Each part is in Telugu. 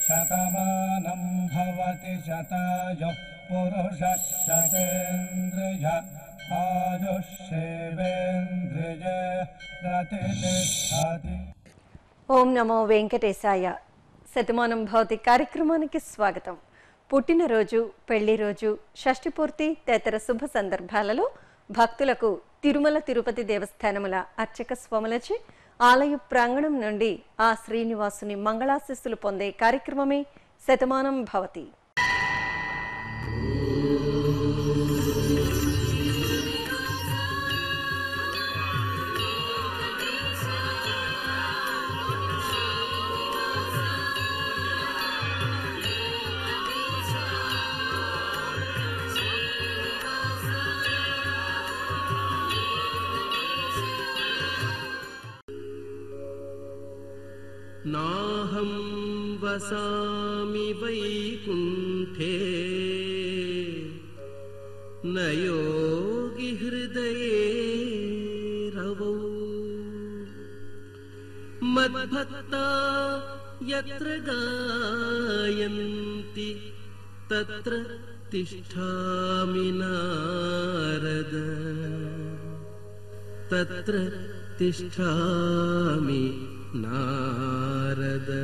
शतमानं भवति शतायुः पुरुषः शतेन्द्रिय आयुष्येवेन्द्रिय प्रतिष्ठति ఓం నమో వెంకటేశాయ శతమానం భౌతి కార్యక్రమానికి స్వాగతం పుట్టినరోజు పెళ్లి రోజు షష్ఠి పూర్తి తదితర శుభ సందర్భాలలో భక్తులకు తిరుమల తిరుపతి దేవస్థానముల అర్చక స్వాములచే ఆలయ ప్రాంగణం నుండి ఆ శ్రీనివాసుని మంగళాశిస్సులు పొందే కార్యక్రమమే శతమానం భవతి नाहं वसामि वैकुण्ठे न योगि हृदये रवौ मद्भक्ता यत्र गायन्ति तत्र तिष्ठामि नारद तत्र तिष्ठामि नारद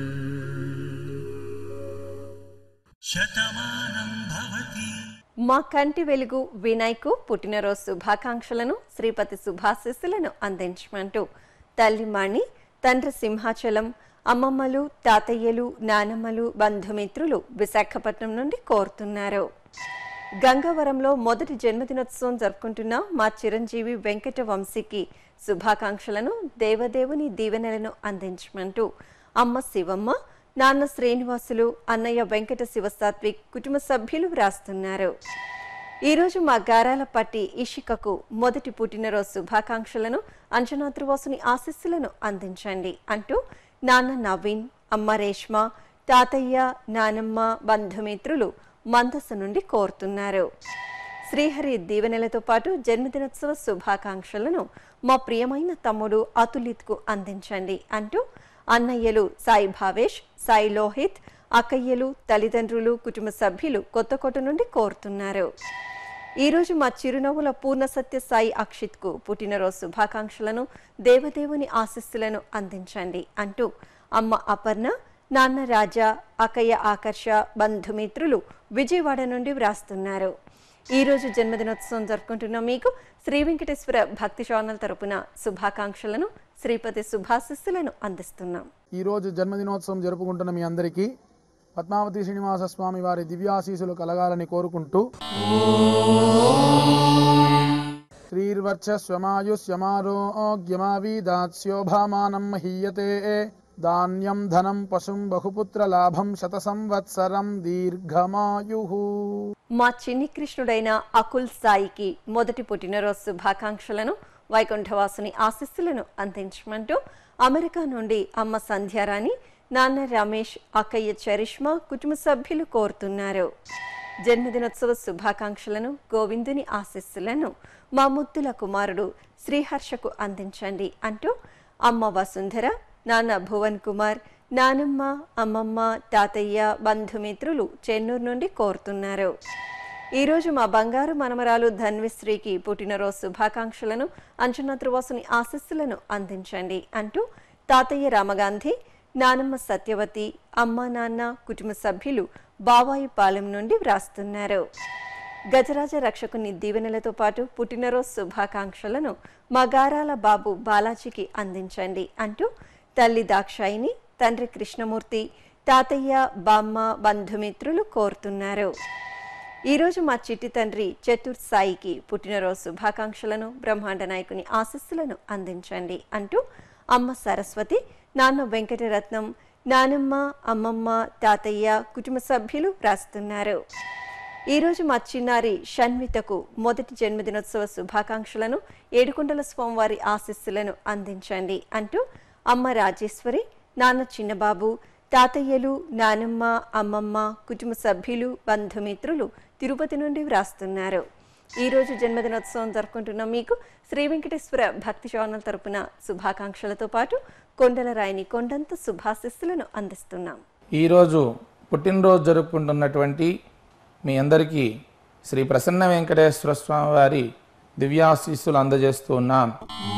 शतमानं भवति మా కంటి వెలుగు వినాయ్కు పుట్టినరోజు శుభాకాంక్షలను శ్రీపతి శుభాశిస్సులను అందించమంటూ తల్లిమాణి తండ్రి సింహాచలం అమ్మమ్మలు తాతయ్యలు నానమ్మలు బంధుమిత్రులు విశాఖపట్నం నుండి కోరుతున్నారు గంగవరంలో మొదటి జన్మదినోత్సవం జరుపుకుంటున్న మా చిరంజీవి వెంకట వంశీకి శుభాకాంక్షలను దేవదేవుని దీవెనలను అందించమంటూ అమ్మ శివమ్మ నాన్న శ్రీనివాసులు అన్నయ్య వెంకట శివసాత్విక్ కుటుంబ సభ్యులు వ్రాస్తున్నారు ఈరోజు మా గారాల పట్టి ఇషికకు మొదటి పుట్టినరోజు శుభాకాంక్షలను అంజనాద్రివాసుని ఆశీస్సులను అందించండి అంటూ నాన్న నవీన్ అమ్మ రేష్మ తాతయ్య నానమ్మ బంధుమిత్రులు మందస్సు నుండి కోరుతున్నారు శ్రీహరి దీవెనలతో పాటు జన్మదినోత్సవ శుభాకాంక్షలను మా ప్రియమైన తమ్ముడు అతులిత్కు అందించండి అంటూ అన్నయ్యలు సాయి భావేష్ సాయి లోహిత్ అక్కయ్యలు తల్లిదండ్రులు కుటుంబ సభ్యులు కొత్తకోట నుండి కోరుతున్నారు ఈరోజు మా చిరునవ్వుల పూర్ణ సత్య సాయి అక్షిత్కు పుట్టినరోజు శుభాకాంక్షలను దేవదేవుని ఆశీస్సులను అందించండి అంటూ అమ్మ అపర్ణ నాన్న రాజా అక్కయ్య ఆకర్ష బంధుమిత్రులు విజయవాడ నుండి వ్రాస్తున్నారు ఈ రోజు జన్మదినోత్సవం జరుపుకుంటున్న మీకు శ్రీ వెంకటేశ్వర భక్తి ఛానల్ తరపున శుభాకాంక్షలను శ్రీపతి శుభాశిస్సులను అందిస్తున్నాం ఈరోజు జన్మదినోత్సవం జరుపుకుంటున్న మీ అందరికీ పద్మావతి శ్రీనివాస స్వామి వారి దివ్యాశీసులు కలగాలని కోరుకుంటూ శ్రీర్వర్చస్వమాయుష్యమారోగ్యమావీదాస్యోభామానం మహీయతే ధాన్యం ధనం పశుం బహుపుత్ర లాభం శత సంవత్సరం దీర్ఘమాయు మా చిన్ని కృష్ణుడైన అకుల్ సాయికి మొదటి పుట్టినరోజు శుభాకాంక్షలను వైకుంఠవాసుని ఆశీస్సులను అందించమంటూ అమెరికా నుండి అమ్మ సంధ్యారాణి నాన్న రమేష్ అక్కయ్య చరిష్మా కుటుంబ సభ్యులు కోరుతున్నారు జన్మదినోత్సవ శుభాకాంక్షలను గోవిందుని ఆశీస్సులను మా ముద్దుల కుమారుడు శ్రీహర్షకు అందించండి అంటూ అమ్మ వసుంధర నాన్న భువన్ కుమార్ నానమ్మ అమ్మమ్మ తాతయ్య బంధుమిత్రులు చెన్నూరు నుండి కోరుతున్నారు ఈరోజు మా బంగారు మనమరాలు ధన్విశ్రీకి పుట్టినరోజు శుభాకాంక్షలను అంచనా త్రివాసుని ఆశస్సులను అందించండి అంటూ తాతయ్య రామగాంధీ నానమ్మ సత్యవతి అమ్మ నాన్న కుటుంబ సభ్యులు బావాయిపాలెం నుండి వ్రాస్తున్నారు గజరాజ రక్షకుని దీవెనలతో పాటు పుట్టినరోజు శుభాకాంక్షలను మా గారాల బాబు బాలాజీకి అందించండి అంటూ తల్లి దాక్షాయిని తండ్రి కృష్ణమూర్తి తాతయ్య బామ్మ బంధుమిత్రులు కోరుతున్నారు ఈరోజు మా చిట్టి తండ్రి చతుర్ సాయికి పుట్టినరోజు శుభాకాంక్షలను బ్రహ్మాండ నాయకుని ఆశస్సులను అందించండి అంటూ అమ్మ సరస్వతి నాన్న వెంకటరత్నం నానమ్మ అమ్మమ్మ తాతయ్య కుటుంబ సభ్యులు వ్రాస్తున్నారు ఈరోజు మా చిన్నారి షణ్వితకు మొదటి జన్మదినోత్సవ శుభాకాంక్షలను ఏడుకొండల స్వామివారి ఆశీస్సులను అందించండి అంటూ అమ్మ రాజేశ్వరి నాన్న చిన్నబాబు తాతయ్యలు నానమ్మ అమ్మమ్మ కుటుంబ సభ్యులు బంధుమిత్రులు తిరుపతి నుండి వ్రాస్తున్నారు ఈ రోజు జన్మదినోత్సవం జరుపుకుంటున్న మీకు శ్రీ వెంకటేశ్వర భక్తి ఛానల్ తరపున శుభాకాంక్షలతో పాటు కొండల రాయిని కొండంత శుభాశిస్సులను అందిస్తున్నాం ఈరోజు పుట్టినరోజు జరుపుకుంటున్నటువంటి మీ అందరికీ శ్రీ ప్రసన్న వెంకటేశ్వర స్వామి వారి దివ్యాశీస్సులు అందజేస్తూ ఉన్నాం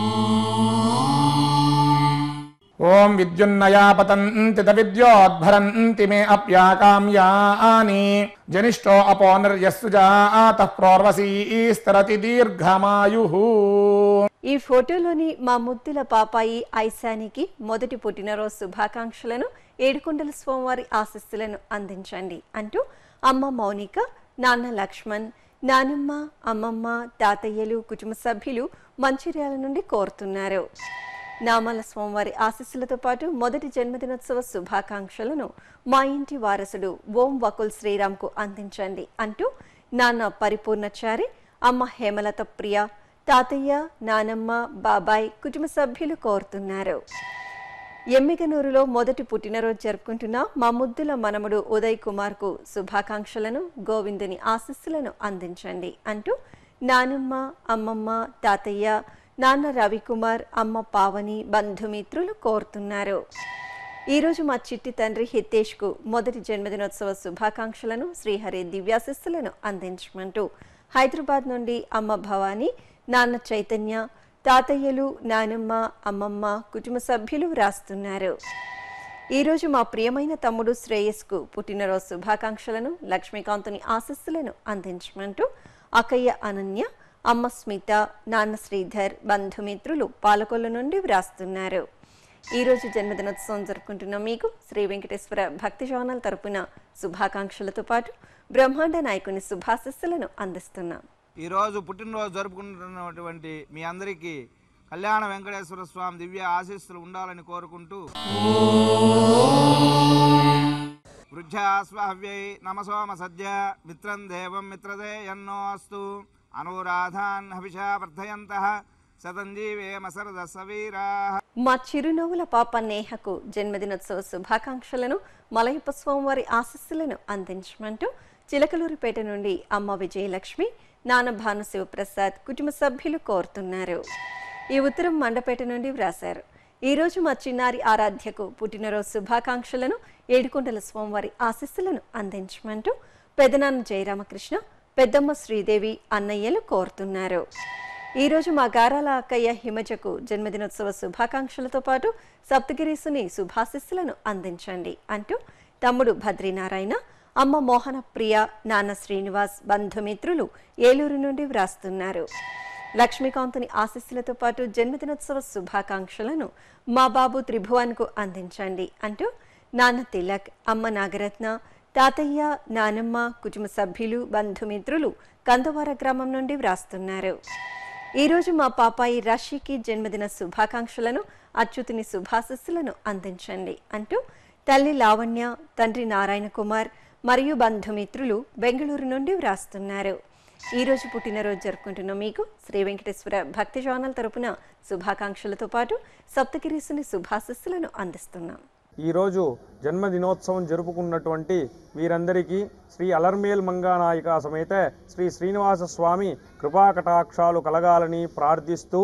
ఓం విద్యున్నయా పతంతి విద్యోద్భరంతి మే అప్యాకామ్యాని జనిష్టో అపో నిర్యస్సు జాత ప్రోర్వసీస్తరతి దీర్ఘమాయు ఈ ఫోటోలోని మా ముద్దుల పాపాయి ఐశానికి మొదటి పుట్టినరోజు శుభాకాంక్షలను ఏడుకొండల స్వామివారి ఆశస్సులను అందించండి అంటూ అమ్మ మౌనిక నాన్న లక్ష్మణ్ నానమ్మ అమ్మమ్మ తాతయ్యలు కుటుంబ సభ్యులు మంచిర్యాల నుండి కోరుతున్నారు నామల స్వామివారి ఆశీస్సులతో పాటు మొదటి జన్మదినోత్సవ శుభాకాంక్షలను మా ఇంటి వారసుడు ఓం వకుల్ శ్రీరామ్కు అందించండి అంటూ నాన్న పరిపూర్ణచారి అమ్మ హేమలత ప్రియ తాతయ్య నానమ్మ బాబాయ్ కుటుంబ సభ్యులు కోరుతున్నారు ఎమ్మిగనూరులో మొదటి పుట్టినరోజు జరుపుకుంటున్న మా ముద్దుల మనముడు ఉదయ్ కుమార్కు శుభాకాంక్షలను గోవిందుని ఆశీస్సులను అందించండి అంటూ నానమ్మ అమ్మమ్మ తాతయ్య నాన్న రవికుమార్ అమ్మ పావని బంధుమిత్రులు కోరుతున్నారు ఈరోజు మా చిట్టి తండ్రి హితేష్కు మొదటి జన్మదినోత్సవ శుభాకాంక్షలను శ్రీహరి దివ్యాశిస్సులను అందించమంటూ హైదరాబాద్ నుండి అమ్మ భవానీ నాన్న చైతన్య తాతయ్యలు నానమ్మ అమ్మమ్మ కుటుంబ సభ్యులు వ్రాస్తున్నారు ఈరోజు మా ప్రియమైన తమ్ముడు శ్రేయస్కు పుట్టినరోజు శుభాకాంక్షలను లక్ష్మీకాంతుని ఆశస్సులను అందించమంటూ అక్కయ్య అనన్య అమ్మ స్మిత నాన్న శ్రీధర్ బంధుమిత్రులు పాలకొల్లు నుండి వ్రాస్తున్నారు ఈరోజు జన్మదినోత్సవం జరుపుకుంటున్న మీకు శ్రీ వెంకటేశ్వర భక్తి ఛానల్ తరపున శుభాకాంక్షలతో పాటు బ్రహ్మాండ నాయకుని శుభాశస్సులను అందిస్తున్నాం ఈరోజు పుట్టినరోజు జరుపుకుంటున్నటువంటి మీ అందరికీ కళ్యాణ వెంకటేశ్వర స్వామి దివ్య ఆశీస్సులు ఉండాలని కోరుకుంటూ వృద్ధ్యాస్వహవ్యై నమసోమ సద్య మిత్రం దేవం మిత్రదే ఎన్నో అస్తు అనురాధాన్ హవిషా వర్ధయంత శతంజీవేమ సరద సవీరా మా చిరునవ్వుల పాప నేహకు జన్మదినోత్సవ శుభాకాంక్షలను మలయప్ప స్వామివారి ఆశస్సులను అందించమంటూ చిలకలూరిపేట నుండి అమ్మ విజయలక్ష్మి నాన్న భాను శివప్రసాద్ కుటుంబ సభ్యులు కోరుతున్నారు ఈ ఉత్తరం మండపేట నుండి వ్రాశారు ఈరోజు మా చిన్నారి ఆరాధ్యకు పుట్టినరోజు శుభాకాంక్షలను ఏడుకొండల స్వామివారి ఆశస్సులను అందించమంటూ పెదనాన్న జయరామకృష్ణ పెద్దమ్మ శ్రీదేవి అన్నయ్యలు కోరుతున్నారు ఈరోజు మా గారాల అక్కయ్య హిమజకు జన్మదినోత్సవ శుభాకాంక్షలతో పాటు సప్తగిరీసుని శుభాశిస్సులను అందించండి అంటూ తమ్ముడు భద్రీనారాయణ అమ్మ మోహన ప్రియ నాన్న శ్రీనివాస్ బంధుమిత్రులు ఏలూరు నుండి వ్రాస్తున్నారు లక్ష్మీకాంతుని ఆశీస్సులతో పాటు జన్మదినోత్సవ శుభాకాంక్షలను మా బాబు త్రిభువన్కు అందించండి అంటూ నాన్న తిలక్ అమ్మ నాగరత్న తాతయ్య నానమ్మ కుటుంబ సభ్యులు బంధుమిత్రులు కందవార గ్రామం నుండి వ్రాస్తున్నారు ఈరోజు మా పాపాయి రాశికి జన్మదిన శుభాకాంక్షలను అచ్యుతుని శుభాశస్సులను అందించండి అంటూ తల్లి లావణ్య తండ్రి నారాయణ కుమార్ మరియు బంధుమిత్రులు బెంగళూరు నుండి వ్రాస్తున్నారు ఈరోజు పుట్టినరోజు జరుపుకుంటున్న మీకు శ్రీ వెంకటేశ్వర భక్తి ఛానల్ తరపున శుభాకాంక్షలతో పాటు సప్తగిరీసుని శుభాశస్సులను అందిస్తున్నాం ఈరోజు జన్మదినోత్సవం జరుపుకున్నటువంటి వీరందరికీ శ్రీ అలర్మేల్ మంగానాయిక సమేత శ్రీ శ్రీనివాస స్వామి కృపాకటాక్షాలు కలగాలని ప్రార్థిస్తూ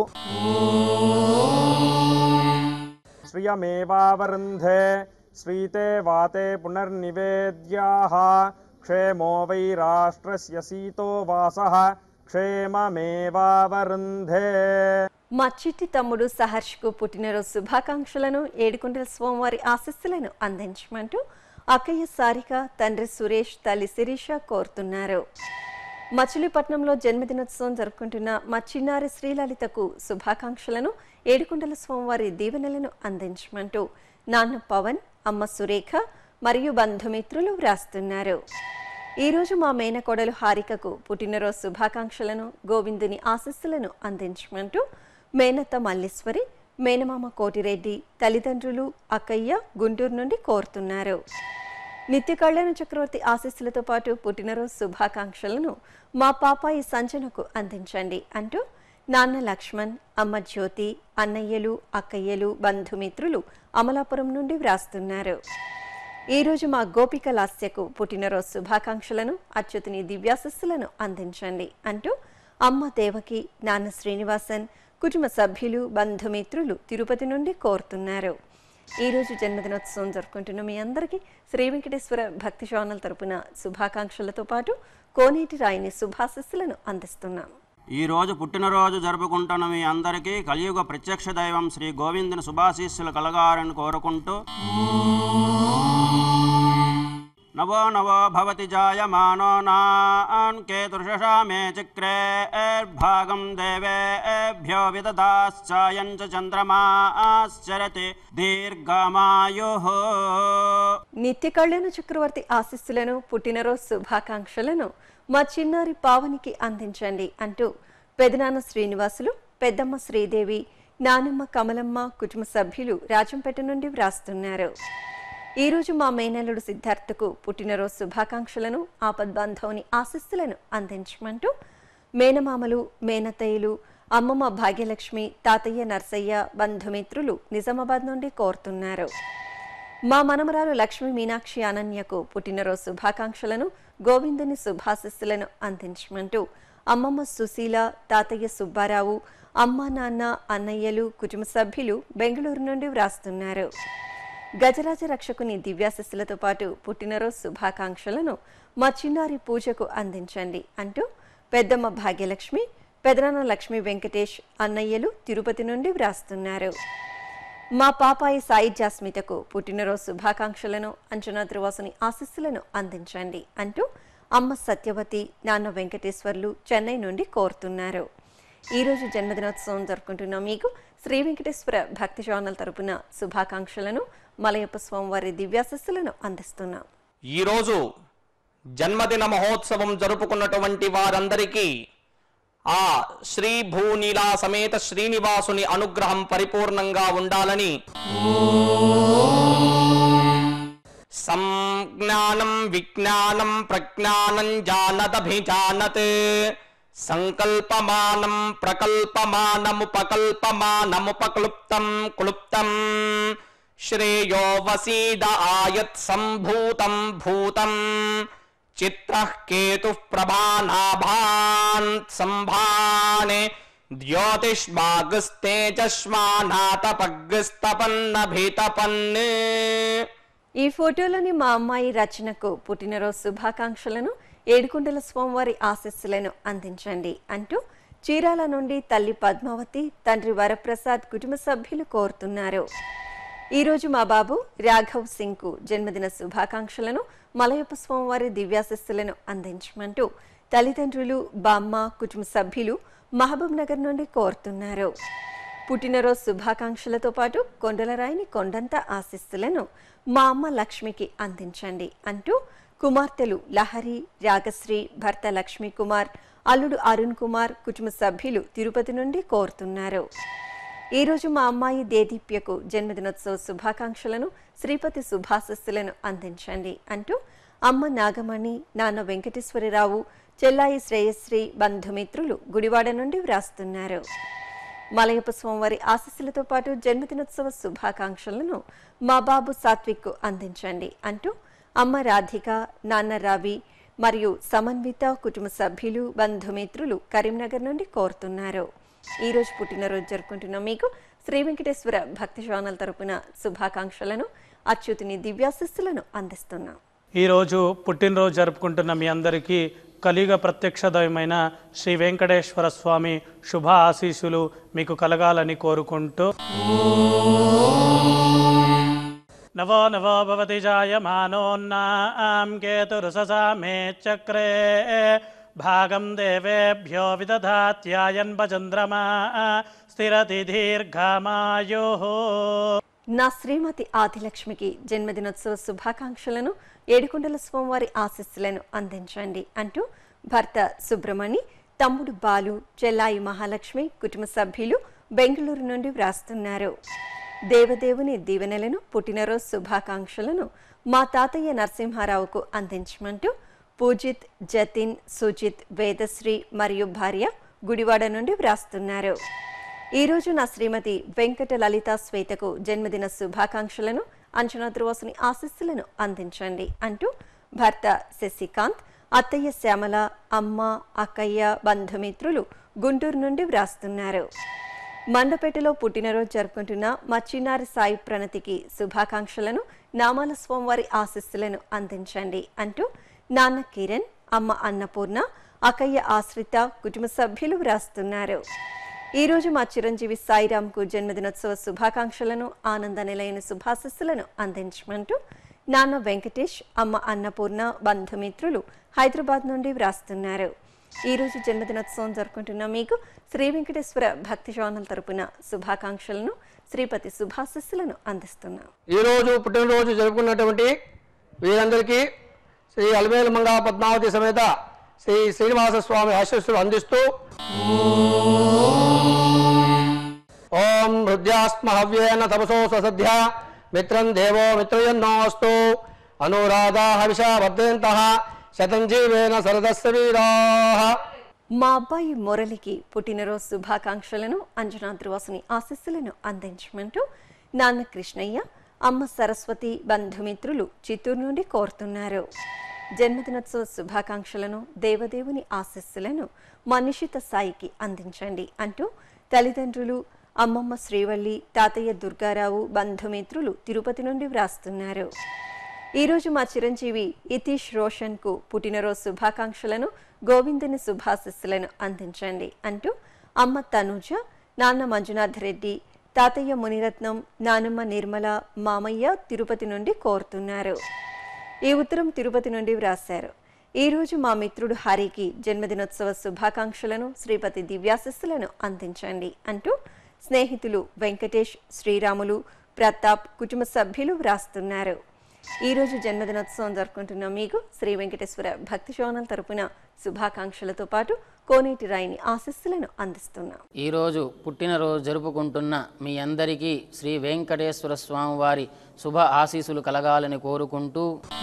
శ్రియమేవావరుంధే శ్రీతే వాతే పునర్నివేద్యాః క్షేమో వై రాష్ట్రస్య సీతో వాసః క్షేమమేవావరుంధే మా చిట్టి తమ్ముడు సహర్ష్కు పుట్టినరోజు శుభాకాంక్షలను ఏడుకొండల స్వామివారి ఆశస్సులను అందించమంటూ అక్కయ్య సారిక తండ్రి సురేష్ తల్లి శిరీష కోరుతున్నారు మచిలీపట్నంలో జన్మదినోత్సవం జరుపుకుంటున్న మా చిన్నారి శ్రీలలితకు శుభాకాంక్షలను ఏడుకొండల స్వామివారి దీవెనలను అందించమంటూ నాన్న పవన్ అమ్మ సురేఖ మరియు బంధుమిత్రులు వ్రాస్తున్నారు ఈరోజు మా మేనకోడలు హారికకు పుట్టినరోజు శుభాకాంక్షలను గోవిందుని ఆశస్సులను అందించమంటూ మేనత్త మల్లీశ్వరి మేనమామ కోటిరెడ్డి తల్లిదండ్రులు అక్కయ్య గుంటూరు నుండి కోరుతున్నారు నిత్య కళ్యాణ చక్రవర్తి ఆశీస్సులతో పాటు పుట్టినరోజు శుభాకాంక్షలను మా పాపాయి సంజనకు అందించండి అంటూ నాన్న లక్ష్మణ్ అమ్మ జ్యోతి అన్నయ్యలు అక్కయ్యలు బంధుమిత్రులు అమలాపురం నుండి వ్రాస్తున్నారు ఈరోజు మా గోపిక లాస్యకు పుట్టినరోజు శుభాకాంక్షలను అచ్యుతుని దివ్యాశస్సులను అందించండి అంటూ అమ్మ దేవకి నాన్న శ్రీనివాసన్ కుటుంబ సభ్యులు బంధుమిత్రులు తిరుపతి నుండి కోరుతున్నారు ఈరోజు జన్మదినోత్సవం జరుపుకుంటున్న మీ అందరికీ శ్రీ వెంకటేశ్వర భక్తి ఛానల్ తరపున శుభాకాంక్షలతో పాటు కోనేటి రాయిని శుభాశస్సులను అందిస్తున్నాం ఈ రోజు పుట్టినరోజు జరుపుకుంటున్న మీ అందరికీ కలియుగ ప్రత్యక్ష దైవం శ్రీ గోవిందుని శుభాశీస్సులు కలగాలని కోరుకుంటూ నవో నవో భవతి జాయమానో నాన్ కేతుర్షషా మే చక్రే భాగం దేవేభ్యో విదదాశ్చాయం చ చంద్రమాశ్చరతి దీర్ఘమాయు నిత్య కళ్యాణ చక్రవర్తి ఆశీస్సులను పుట్టినరోజు శుభాకాంక్షలను మా చిన్నారి పావనికి అందించండి అంటూ పెదనాన్న శ్రీనివాసులు పెద్దమ్మ శ్రీదేవి నానమ్మ కమలమ్మ కుటుంబ సభ్యులు రాజంపేట నుండి వ్రాస్తున్నారు ఈరోజు మా మేనల్లుడు సిద్ధార్థకు పుట్టినరోజు శుభాకాంక్షలను ఆపద్బాంధవుని ఆశీస్సులను అందించమంటూ మేనమామలు మేనతయ్యలు అమ్మమ్మ భాగ్యలక్ష్మి తాతయ్య నర్సయ్య బంధుమిత్రులు నిజామాబాద్ నుండి కోరుతున్నారు మా మనమరాలు లక్ష్మీ మీనాక్షి అనన్యకు పుట్టినరోజు శుభాకాంక్షలను గోవిందుని శుభాశిస్సులను అందించమంటూ అమ్మమ్మ సుశీల తాతయ్య సుబ్బారావు అమ్మ నాన్న అన్నయ్యలు కుటుంబ సభ్యులు బెంగళూరు నుండి వ్రాస్తున్నారు గజరాజ రక్షకుని దివ్యాశిస్సులతో పాటు పుట్టినరోజు శుభాకాంక్షలను మా చిన్నారి పూజకు అందించండి అంటూ పెద్దమ్మ భాగ్యలక్ష్మి పెదనాన్న లక్ష్మీ వెంకటేష్ అన్నయ్యలు తిరుపతి నుండి వ్రాస్తున్నారు మా పాపాయి సాయి జాస్మితకు పుట్టినరోజు శుభాకాంక్షలను అంచనా త్రివాసుని ఆశీస్సులను అందించండి అంటూ అమ్మ సత్యవతి నాన్న వెంకటేశ్వర్లు చెన్నై నుండి కోరుతున్నారు ఈరోజు జన్మదినోత్సవం జరుపుకుంటున్న మీకు శ్రీ వెంకటేశ్వర భక్తి ఛానల్ తరపున శుభాకాంక్షలను మలయప్ప స్వామివారి దివ్యాశస్సులను అందిస్తున్నాం ఈరోజు జన్మదిన మహోత్సవం జరుపుకున్నటువంటి వారందరికీ ఆ శ్రీ భూనీలా సమేత శ్రీనివాసుని అనుగ్రహం పరిపూర్ణంగా ఉండాలని సంజ్ఞానం విజ్ఞానం ప్రజ్ఞానం జానదభిజానత్ సంకల్పమానం ప్రకల్పమానముపకల్పమానముపక్లుప్తం క్లుప్తం శ్రేయో వసీద ఆయత్ సంభూతం భూతం చిత్రః కేతుః ప్రభానాభాన్ సంభానే ద్యోతిష్మాగస్తేజస్మానాతపగ్స్తపన్నభితపన్నే ఈ ఫోటోలోని మా అమ్మాయి రచనకు పుట్టినరోజు శుభాకాంక్షలను ఏడుకుంటల స్వామివారి ఆశస్సులను అందించండి అంటూ చీరాల నుండి తల్లి పద్మావతి తండ్రి వరప్రసాద్ కుటుంబ సభ్యులు కోరుతున్నారు ఈరోజు మా బాబు రాఘవ్ సింగ్కు జన్మదిన శుభాకాంక్షలను మలయప్ప స్వామివారి దివ్యాశస్సులను అందించమంటూ తల్లిదండ్రులు బామ్మ కుటుంబ సభ్యులు మహబూబ్ నగర్ నుండి కోరుతున్నారు పుట్టినరోజు శుభాకాంక్షలతో పాటు కొండలరాయిని కొండంత ఆశీస్సులను మా అమ్మ లక్ష్మికి అందించండి అంటూ కుమార్తెలు లహరి రాగశ్రీ భర్త లక్ష్మీ కుమార్ అల్లుడు అరుణ్ కుమార్ కుటుంబ సభ్యులు తిరుపతి నుండి కోరుతున్నారు ఈరోజు మా అమ్మాయి దేదీప్యకు జన్మదినోత్సవ శుభాకాంక్షలను శ్రీపతి శుభాశస్సులను అందించండి అంటూ అమ్మ నాగమణి నాన్న వెంకటేశ్వరరావు చెల్లాయి శ్రేయశ్రీ బంధుమిత్రులు గుడివాడ నుండి వ్రాస్తున్నారు మలయప్ప స్వామివారి ఆశీస్సులతో పాటు జన్మదినోత్సవ శుభాకాంక్షలను మా బాబు సాత్విక్కు అందించండి అంటూ అమ్మ రాధిక నాన్న రావి మరియు సమన్విత కుటుంబ సభ్యులు బంధుమిత్రులు కరీంనగర్ నుండి కోరుతున్నారు ఈ రోజు పుట్టినరోజు జరుపుకుంటున్న మీకు శ్రీ వెంకటేశ్వర భక్తి ఛానల్ తరపున శుభాకాంక్షలను అచ్యుతుని దివ్యాశస్సులను అందిస్తున్నాం ఈరోజు పుట్టినరోజు జరుపుకుంటున్న మీ అందరికీ కలియుగ ప్రత్యక్ష దైవమైన శ్రీ వెంకటేశ్వర స్వామి శుభ ఆశీస్సులు మీకు కలగాలని కోరుకుంటూ నవో నవో భవతి జాయమానోన్నాం కేతురుససా మే చక్రే భాగం దేవేభ్యో విదధాత్యాయన్ భచంద్రమా స్థిరతి దీర్ఘమాయో నా శ్రీమతి ఆదిలక్ష్మికి జన్మదినోత్సవ శుభాకాంక్షలను ఏడుకొండల స్వామివారి ఆశీస్సులను అందించండి అంటూ భర్త సుబ్రమణి తమ్ముడు బాలు చెల్లాయి మహాలక్ష్మి కుటుంబ సభ్యులు బెంగళూరు నుండి వ్రాస్తున్నారు దేవదేవుని దీవెనలను పుట్టినరోజు శుభాకాంక్షలను మా తాతయ్య నరసింహారావుకు అందించమంటూ పూజిత్ జతిన్ సుజిత్ వేదశ్రీ మరియు భార్య గుడివాడ నుండి వ్రాస్తున్నారు ఈరోజు నా శ్రీమతి వెంకట లలిత శ్వేతకు జన్మదిన శుభాకాంక్షలను అంచనా ధ్రువసుని ఆశీస్సులను అందించండి అంటూ భర్త శశికాంత్ అత్తయ్య శ్యామల అమ్మ అక్కయ్య బంధుమిత్రులు గుంటూరు నుండి వ్రాస్తున్నారు మండపేటలో పుట్టినరోజు జరుపుకుంటున్న మా చిన్నారి సాయి ప్రణతికి శుభాకాంక్షలను నామాల స్వామివారి ఆశీస్సులను అందించండి అంటూ నాన్న కిరణ్ అమ్మ అన్నపూర్ణ అకయ్య ఆశ్రిత కుటుంబ సభ్యులు వ్రాస్తున్నారు ఈ రోజు మా చిరంజీవి సాయిరాంకు జన్మదినోత్సవ శుభాకాంక్షలను ఆనంద నిలయన శుభాశస్సులను అందించమంటూ నాన్న వెంకటేష్ అమ్మ అన్నపూర్ణ బంధుమిత్రులు హైదరాబాద్ నుండి వ్రాస్తున్నారు ఈ రోజు జన్మదినోత్సవం జరుపుకుంటున్న మీకు శ్రీ వెంకటేశ్వర భక్తి ఛానల్ తరపున శుభాకాంక్షలను శ్రీపతి శుభాశస్సులను అందిస్తున్నాం ఈరోజు పుట్టినరోజు జరుపుకున్నటువంటి వీరందరికీ శ్రీ అలమేలు మంగా పద్మావతి సమేత శ్రీ శ్రీనివాస స్వామి ఆశీస్సులు అందిస్తూ ఓం హృద్యాస్మ హవ్యేన తపసో ససధ్య మిత్రం దేవో మిత్రయన్నోస్తు అనురాధా హవిషా వర్ధయంత శతం జీవేన సరదస్య వీరా మా అబ్బాయి మురళికి పుట్టినరోజు శుభాకాంక్షలను అంజనా ధ్రువసుని ఆశస్సులను అందించమంటూ నాన్న కృష్ణయ్య అమ్మ సరస్వతి బంధుమిత్రులు చిత్తూరు నుండి కోరుతున్నారు జన్మదినోత్సవ శుభాకాంక్షలను దేవదేవుని ఆశస్సులను మనిషిత సాయికి అందించండి అంటూ తల్లిదండ్రులు అమ్మమ్మ శ్రీవల్లి తాతయ్య దుర్గారావు బంధుమిత్రులు తిరుపతి నుండి వ్రాస్తున్నారు ఈరోజు మా చిరంజీవి ఇతీష్ రోషన్కు పుట్టినరోజు శుభాకాంక్షలను గోవిందుని శుభాశస్సులను అందించండి అంటూ అమ్మ తనుజ నాన్న మంజునాథ్ రెడ్డి తాతయ్య మునిరత్నం నానమ్మ నిర్మల మామయ్య తిరుపతి నుండి కోరుతున్నారు ఈ ఉత్తరం తిరుపతి నుండి వ్రాశారు ఈ రోజు మా మిత్రుడు హరికి జన్మదినోత్సవ శుభాకాంక్షలను శ్రీపతి దివ్యాశస్సులను అందించండి అంటూ స్నేహితులు వెంకటేష్ శ్రీరాములు ప్రతాప్ కుటుంబ సభ్యులు వ్రాస్తున్నారు ఈ రోజు జన్మదినోత్సవం జరుపుకుంటున్న మీకు శ్రీ వెంకటేశ్వర భక్తి ఛానల్ తరపున శుభాకాంక్షలతో పాటు కోనేటి రాయిని ఆశస్సులను అందిస్తున్నాం ఈరోజు పుట్టినరోజు జరుపుకుంటున్న మీ అందరికీ శ్రీ వెంకటేశ్వర స్వామి వారి శుభ ఆశీస్సులు కలగాలని కోరుకుంటూ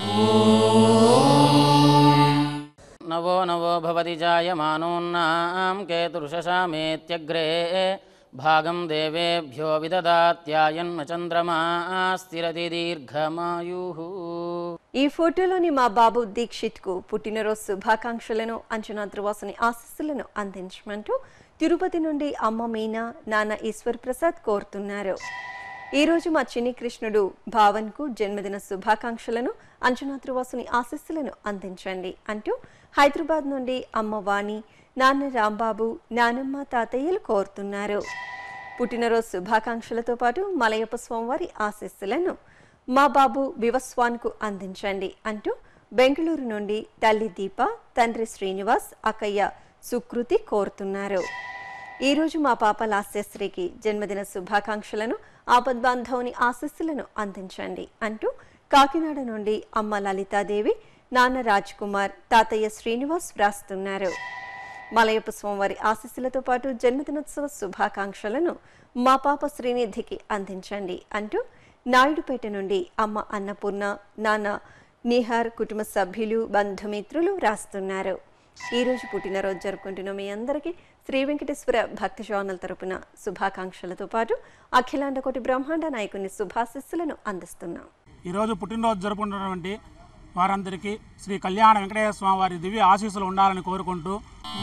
నవో నవో భవతి జాయమానోన్నాం కేతుర్షశామేత్యగ్రే భాగం దేవేభ్యో విదదాత్యాయన్న చంద్రమా స్థిరతి దీర్ఘమాయు ఈ ఫోటోలోని మా బాబు దీక్షిత్ కు పుట్టినరోజు శుభాకాంక్షలను అంచనా ధ్రువాసుని ఆశస్సులను అందించమంటూ తిరుపతి నుండి అమ్మ మీనా నాన్న ఈశ్వర్ ప్రసాద్ కోరుతున్నారు ఈ రోజు మా చిన్ని కృష్ణుడు భావన్ కు జన్మదిన శుభాకాంక్షలను అంచనా ధ్రువాసుని ఆశస్సులను అందించండి అంటూ హైదరాబాద్ నుండి అమ్మ వాణి నాన్న రాంబాబు నానమ్మ తాతయ్యలు కోరుతున్నారు పుట్టినరోజు శుభాకాంక్షలతో పాటు మలయప్ప స్వామివారి ఆశస్సులను మా బాబు వివస్వాన్కు అందించండి అంటూ బెంగళూరు నుండి తల్లి దీప తండ్రి శ్రీనివాస్ అక్కయ్య సుకృతి కోరుతున్నారు ఈరోజు మా పాప లాస్యశ్రీకి జన్మదిన శుభాకాంక్షలను ఆపద్బాంధవుని ఆశస్సులను అందించండి అంటూ కాకినాడ నుండి అమ్మ లలితాదేవి నాన్న రాజ్ కుమార్ తాతయ్య శ్రీనివాస్ వ్రాస్తున్నారు మలయప్ప స్వామివారి ఆశీస్సులతో పాటు జన్మదినోత్సవ శుభాకాంక్షలను మా పాప శ్రీనిధికి అందించండి అంటూ నాయుడుపేట నుండి అమ్మ అన్నపూర్ణ నాన్న నిహార్ కుటుంబ సభ్యులు బంధుమిత్రులు వ్రాస్తున్నారు ఈ రోజు పుట్టినరోజు జరుపుకుంటున్న మీ అందరికీ శ్రీ వెంకటేశ్వర భక్తి ఛానల్ తరపున శుభాకాంక్షలతో పాటు అఖిలాండకోటి బ్రహ్మాండ నాయకుని శుభాశిస్సులను అందిస్తున్నాం ఈరోజు పుట్టినరోజు జరుపుకుంటున్నటువంటి వారందరికీ శ్రీ కళ్యాణ వెంకటేశ్వర స్వామి వారి దివ్య ఆశీస్సులు ఉండాలని కోరుకుంటూ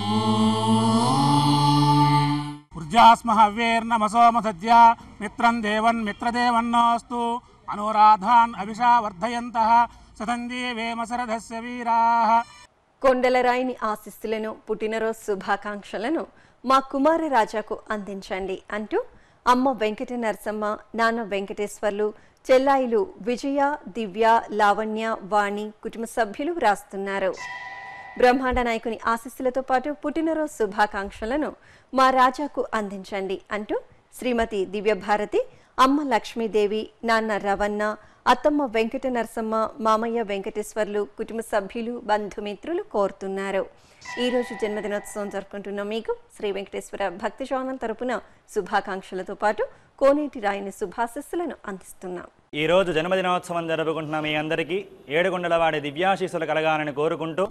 ఉర్జాస్మ హవ్యేర్నమసోమ సద్య మిత్రం దేవన్ మిత్రదేవన్నోస్తు అనురాధాన్ అభిషా వర్ధయంత సతంజీవేమసరథస్య వీరాः కొండలరాయిని ఆశిస్సులను పుట్టినరోజు శుభాకాంక్షలను మా కుమార రాజాకు అందించండి అంటూ అమ్మ వెంకట నరసమ్మ నాన్న వెంకటేశ్వర్లు చెల్లాయిలు విజయ దివ్య లావణ్య వాణి కుటుంబ సభ్యులు వ్రాస్తున్నారు బ్రహ్మాండ నాయకుని ఆశీస్సులతో పాటు పుట్టినరోజు శుభాకాంక్షలను మా రాజాకు అందించండి అంటూ శ్రీమతి దివ్యభారతి అమ్మ లక్ష్మీదేవి నాన్న రవణ అత్తమ్మ వెంకట నరసమ్మ మామయ్య వెంకటేశ్వర్లు కుటుంబ సభ్యులు బంధుమిత్రులు కోరుతున్నారు ఈ రోజు జన్మదినోత్సవం జరుపుకుంటున్న మీకు శ్రీ వెంకటేశ్వర భక్తి ఛానల్ తరపున శుభాకాంక్షలతో పాటు కోనేటి రాయిని శుభాశస్సులను అందిస్తున్నాం ఈ రోజు జన్మదినోత్సవం జరుపుకుంటున్న మీ అందరికీ ఏడుగుండలవాడి దివ్యాశీస్సులు కలగాలని కోరుకుంటూ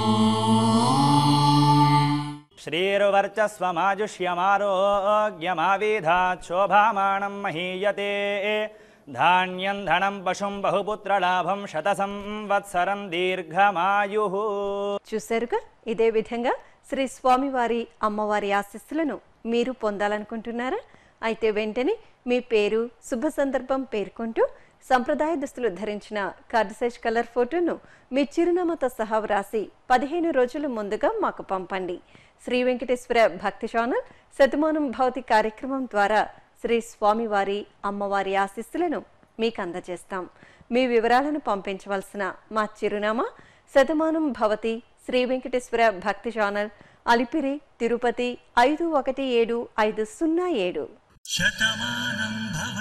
శ్రీరువర్చస్వమాజుష్యమారోగ్యమావిధాత్ శోభామానం మహీయతే ధాన్యం ధనం పశుం బహుపుత్రలాభం శత సంవత్సరం దీర్ఘమాయు చూశారుగా ఇదే విధంగా శ్రీ స్వామివారి అమ్మవారి ఆశస్సులను మీరు పొందాలనుకుంటున్నారా అయితే వెంటనే మీ పేరు శుభ సందర్భం పేర్కొంటూ సంప్రదాయ దుస్తులు ధరించిన కార్డు సైజ్ కలర్ ఫోటోను మీ చిరునామాతో సహా వ్రాసి పదిహేను రోజుల ముందుగా మాకు పంపండి శ్రీ వెంకటేశ్వర భక్తి ఛానల్ శతమానం భౌతి కార్యక్రమం ద్వారా శ్రీ స్వామివారి అమ్మవారి ఆశీస్సులను మీకు అందజేస్తాం మీ వివరాలను పంపించవలసిన మా చిరునామా శతమానం భవతి శ్రీ వెంకటేశ్వర భక్తి ఛానల్ అలిపిరి తిరుపతి ఐదు ఒకటి ఏడు ఐదు సున్నా ఏడు శతమానం భవ